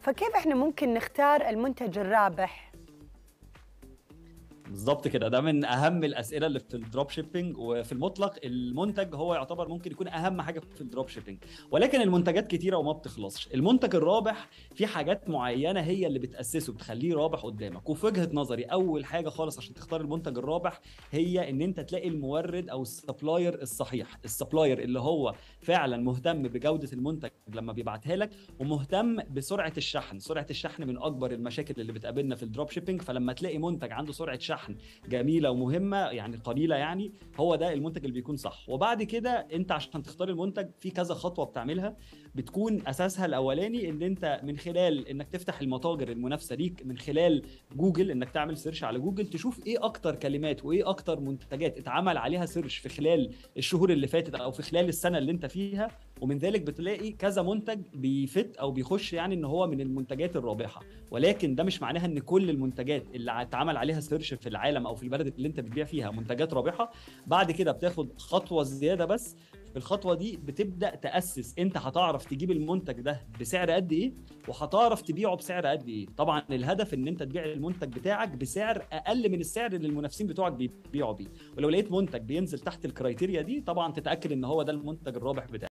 فكيف احنا ممكن نختار المنتج الرابح بالظبط كده ده من اهم الاسئله اللي في الدروب شيبينج وفي المطلق المنتج هو يعتبر ممكن يكون اهم حاجه في الدروب شيبينج ولكن المنتجات كتيره وما بتخلصش المنتج الرابح في حاجات معينه هي اللي بتاسسه بتخليه رابح قدامك وفي وجهه نظري اول حاجه خالص عشان تختار المنتج الرابح هي ان انت تلاقي المورد او السبلاير الصحيح السبلاير اللي هو فعلا مهتم بجوده المنتج لما بيبعتها لك ومهتم بسرعه الشحن سرعه الشحن من اكبر المشاكل اللي بتقابلنا في الدروب شيبينج فلما تلاقي منتج عنده سرعه شحن جميله ومهمه يعني قليله يعني هو ده المنتج اللي بيكون صح وبعد كده انت عشان تختار المنتج في كذا خطوه بتعملها بتكون اساسها الاولاني ان انت من خلال انك تفتح المتاجر المنافسه ليك من خلال جوجل انك تعمل سيرش على جوجل تشوف ايه اكتر كلمات وايه اكتر منتجات اتعمل عليها سيرش في خلال الشهور اللي فاتت او في خلال السنه اللي انت فيها ومن ذلك بتلاقي كذا منتج بيفت او بيخش يعني ان هو من المنتجات الرابحه ولكن ده مش معناها ان كل المنتجات اللي اتعمل عليها سيرش في العالم او في البلد اللي انت بتبيع فيها منتجات رابحه بعد كده بتاخد خطوه زياده بس في الخطوه دي بتبدا تاسس انت هتعرف تجيب المنتج ده بسعر قد ايه وهتعرف تبيعه بسعر قد ايه طبعا الهدف ان انت تبيع المنتج بتاعك بسعر اقل من السعر اللي المنافسين بتوعك بيبيعوا بيه ولو لقيت منتج بينزل تحت الكرايتيريا دي طبعا تتاكد ان هو ده المنتج الرابح بتاعك